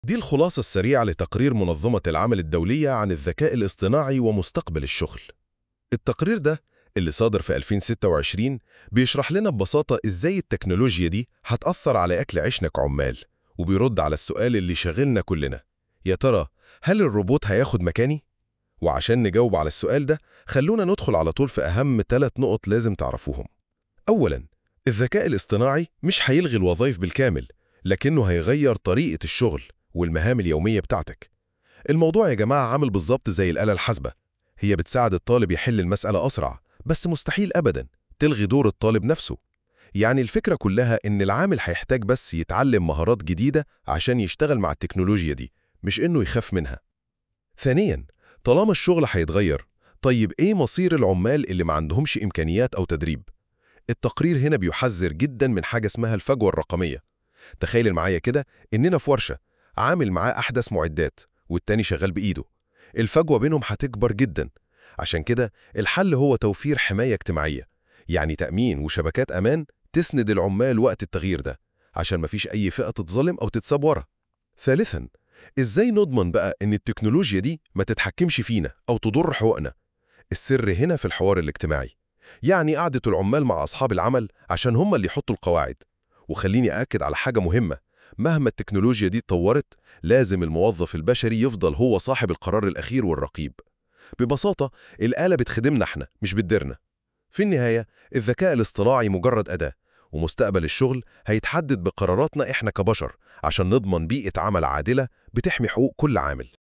دي الخلاصة السريعة لتقرير منظمة العمل الدولية عن الذكاء الاصطناعي ومستقبل الشغل. التقرير ده اللي صادر في 2026 بيشرح لنا ببساطة إزاي التكنولوجيا دي هتأثر على أكل عيشنا كعمال وبيرد على السؤال اللي شاغلنا كلنا يا ترى هل الروبوت هياخد مكاني؟ وعشان نجاوب على السؤال ده خلونا ندخل على طول في أهم ثلاث نقط لازم تعرفوهم أولاً الذكاء الاصطناعي مش هيلغي الوظائف بالكامل لكنه هيغير طريقة الشغل والمهام اليومية بتاعتك الموضوع يا جماعة عامل بالظبط زي الآلة الحاسبة هي بتساعد الطالب يحل المسألة أسرع بس مستحيل أبدا تلغي دور الطالب نفسه يعني الفكرة كلها إن العامل هيحتاج بس يتعلم مهارات جديدة عشان يشتغل مع التكنولوجيا دي مش إنه يخاف منها ثانياً طالما الشغل هيتغير طيب إيه مصير العمال اللي ما عندهمش إمكانيات أو تدريب؟ التقرير هنا بيحذر جدا من حاجة اسمها الفجوة الرقمية تخيل معايا كده إننا في ورشة عامل معاه أحدث معدات والتاني شغال بإيده الفجوة بينهم هتكبر جدا عشان كده الحل هو توفير حماية اجتماعية يعني تأمين وشبكات أمان تسند العمال وقت التغيير ده عشان مفيش أي فئة تتظلم أو تتساب ورا ثالثا إزاي نضمن بقى إن التكنولوجيا دي ما تتحكمش فينا أو تضر حقوقنا السر هنا في الحوار الاجتماعي يعني قعدة العمال مع أصحاب العمل عشان هم اللي يحطوا القواعد وخليني أأكد على حاجة مهمة مهما التكنولوجيا دي اتطورت لازم الموظف البشري يفضل هو صاحب القرار الأخير والرقيب ببساطة الآلة بتخدمنا احنا مش بتديرنا في النهاية الذكاء الاصطناعي مجرد أداة ومستقبل الشغل هيتحدد بقراراتنا احنا كبشر عشان نضمن بيئة عمل عادلة بتحمي حقوق كل عامل